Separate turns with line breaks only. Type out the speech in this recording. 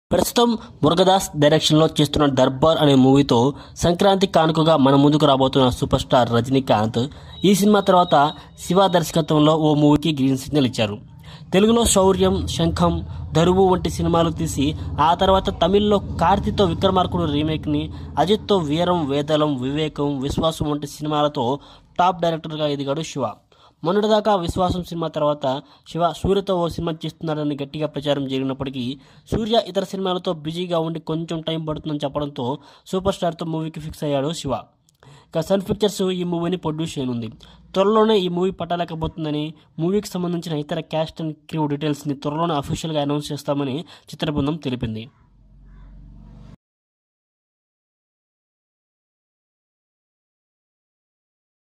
ప్రస్తుతం మురుగదాస్ డైరెక్షన్లో చేస్తున్న దర్బార్ అనే మూవీతో సంక్రాంతి కానుకగా మన ముందుకు రాబోతున్న సూపర్ స్టార్ రజనీకాంత్ ఈ సినిమా తర్వాత శివ దర్శకత్వంలో ఓ మూవీకి గ్రీన్ సిగ్నల్ ఇచ్చారు తెలుగులో శౌర్యం శంఖం దరువు వంటి సినిమాలు తీసి ఆ తర్వాత తమిళ్లో కార్తీతో విక్రమార్కుడు రీమేక్ని అజిత్తో వీరం వేదలం వివేకం విశ్వాసం వంటి సినిమాలతో టాప్ డైరెక్టర్గా ఎదిగాడు శివ మొన్నటిదాకా విశ్వాసం సినిమా తర్వాత శివ సూర్యతో ఓ సినిమా చేస్తున్నాడని గట్టిగా ప్రచారం జరిగినప్పటికీ సూర్య ఇతర సినిమాలతో బిజీగా ఉండి కొంచెం టైం పడుతుందని చెప్పడంతో సూపర్ స్టార్తో మూవీకి ఫిక్స్ అయ్యాడు శివ ఇక సన్ పిక్చర్స్ ఈ మూవీని ప్రొడ్యూస్ చేయనుంది త్వరలోనే ఈ మూవీ పట్టాలేకపోతుందని మూవీకి సంబంధించిన ఇతర క్యాస్ట్ అండ్ క్రూ డీటెయిల్స్ని త్వరలోనే అఫీషియల్గా అనౌన్స్ చేస్తామని చిత్ర బృందం తెలిపింది